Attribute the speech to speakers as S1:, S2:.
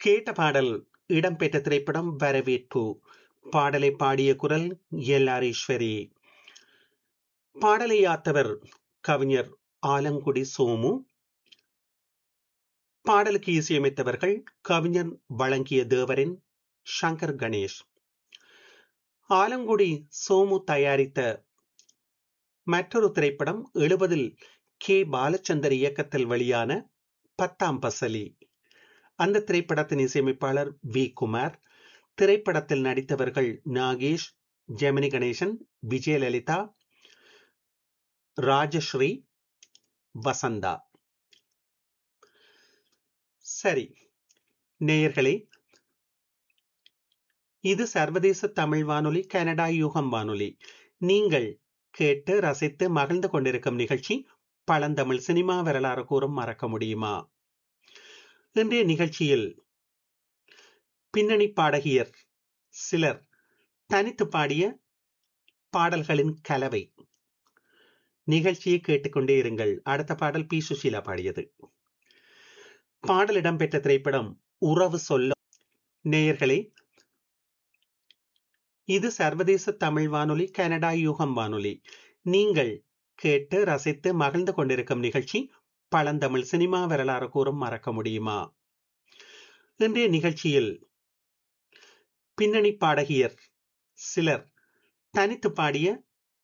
S1: கேட்ட பாடல் இடம்பெற்ற திரைப்படம் வரவேற்பு பாடலை பாடிய குரல் எல்ஆரீஸ்வரி பாடலை யாத்தவர் கவிஞர் ஆலங்குடி சோமு பாடலுக்கு இசையமைத்தவர்கள் கவிஞர் வழங்கிய தேவரின் சங்கர் கணேஷ் ஆலங்குடி சோமு தயாரித்த மற்றொரு திரைப்படம் எழுபதில் கே பாலச்சந்தர் இயக்கத்தில் வெளியான பத்தாம் பசலி அந்த திரைப்படத்தின் இசையமைப்பாளர் வி குமார் திரைப்படத்தில் நடித்தவர்கள் நாகேஷ் ஜெமினி கணேசன் விஜயலலிதா ராஜஸ்ரீ வசந்தா சரி நேயர்களே இது சர்வதேச தமிழ் வானொலி கனடா யூகம் வானொலி நீங்கள் கேட்டு ரசித்து மகிழ்ந்து கொண்டிருக்கும் நிகழ்ச்சி பழந்தமிழ் சினிமா வரலாறு கூறும் மறக்க முடியுமா இன்றைய நிகழ்ச்சியில் பின்னணி பாடகியர் சிலர் தனித்து பாடிய பாடல்களின் கலவை நிகழ்ச்சியை கேட்டுக்கொண்டே இருங்கள் அடுத்த பாடல் பி சுஷீலா பாடியது பாடல் இடம்பெற்ற திரைப்படம் உறவு சொல்ல நேயர்களே இது சர்வதேச தமிழ் வானொலி கனடா யூகம் வானொலி நீங்கள் கேட்டு ரசித்து மகிழ்ந்து கொண்டிருக்கும் நிகழ்ச்சி பழந்தமிழ் சினிமா வரலாறு கூறும் மறக்க முடியுமா இன்றைய நிகழ்ச்சியில் பின்னணி பாடகியர் சிலர் தனித்து பாடிய